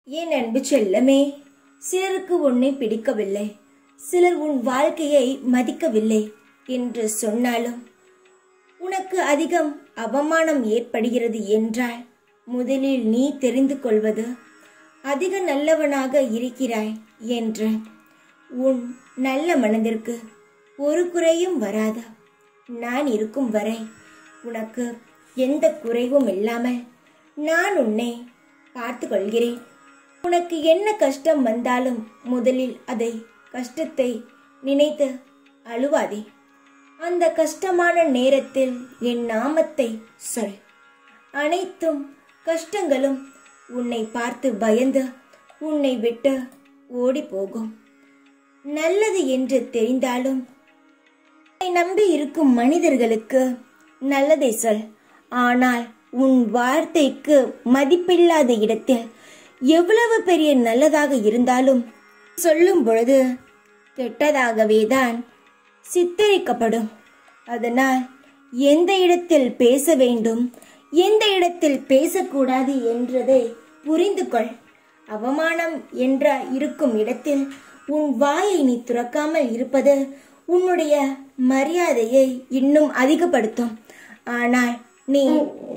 என் அன்பு செல்லமே சிலருக்கு உன்னை பிடிக்கவில்லை சிலர் உன் வாழ்க்கையை மதிக்கவில்லை என்று சொன்னாலும் உனக்கு அதிகம் அவமானம் ஏற்படுகிறது என்றால் முதலில் நீ தெரிந்து கொள்வது அதிக நல்லவனாக இருக்கிறாய் என்று உன் நல்ல மனதிற்கு ஒரு குறையும் வராது நான் இருக்கும் வரை உனக்கு எந்த குறைவும் இல்லாமல் நான் உன்னை பார்த்து கொள்கிறேன் உனக்கு என்ன கஷ்டம் வந்தாலும் முதலில் அதை கஷ்டத்தை நினைத்து அழுவாதே அந்த கஷ்டமான நேரத்தில் என் நாமத்தை சொல் அனைத்தும் கஷ்டங்களும் உன்னை பார்த்து பயந்து உன்னை விட்டு ஓடி போகும் நல்லது என்று தெரிந்தாலும் உன்னை நம்பி இருக்கும் மனிதர்களுக்கு நல்லதை சொல் ஆனால் உன் வார்த்தைக்கு மதிப்பில்லாத இடத்தில் எவ்வளவு பெரிய நல்லதாக இருந்தாலும் சொல்லும் பொழுது கெட்டதாகவே தான் சித்தரிக்கப்படும் அதனால் எந்த இடத்தில் பேச வேண்டும் எந்த இடத்தில் பேசக்கூடாது என்றதை புரிந்து கொள் அவமானம் என்ற இருக்கும் இடத்தில் உன் வாயை நீ துறக்காமல் இருப்பது உன்னுடைய மரியாதையை இன்னும் அதிகப்படுத்தும் ஆனால் நீ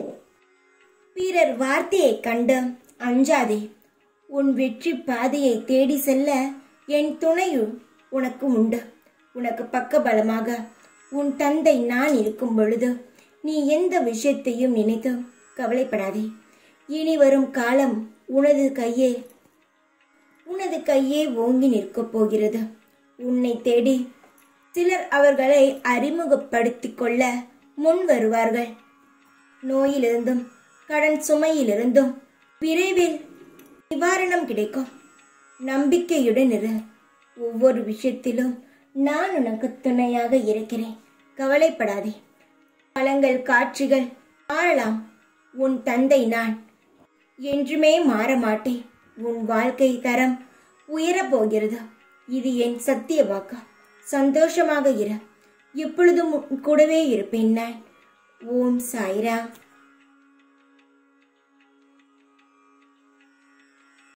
பிறர் வார்த்தையை கண்டு அஞ்சாதே உன் வெற்றி பாதையை தேடி செல்ல என் துணையும் உனக்கு உண்டு உனக்கு பக்கபலமாக உன் தந்தை நான் இருக்கும் பொழுது நீ எந்த விஷயத்தையும் நினைத்து கவலைப்படாதே இனி வரும் காலம் உனது கையே உனது கையே ஓங்கி நிற்கப் போகிறது உன்னை தேடி சிலர் அவர்களை அறிமுகப்படுத்திக் கொள்ள முன் வருவார்கள் நோயிலிருந்தும் கடன் சுமையிலிருந்தும் விரைவில் நிவாரணம் கிடைக்கும் நம்பிக்கையுடன் இரு ஒவ்வொரு விஷயத்திலும் நான் உனக்கு துணையாக இருக்கிறேன் கவலைப்படாதே பழங்கள் காட்சிகள் மாறலாம் உன் தந்தை நான் என்றுமே மாற மாட்டேன் உன் வாழ்க்கை தரம் உயரப் போகிறது இது என் சத்திய வாக்கு சந்தோஷமாக இரு எப்பொழுதும் உன் கூடவே இருப்பேன் நான் ஓம் சாய்ராம்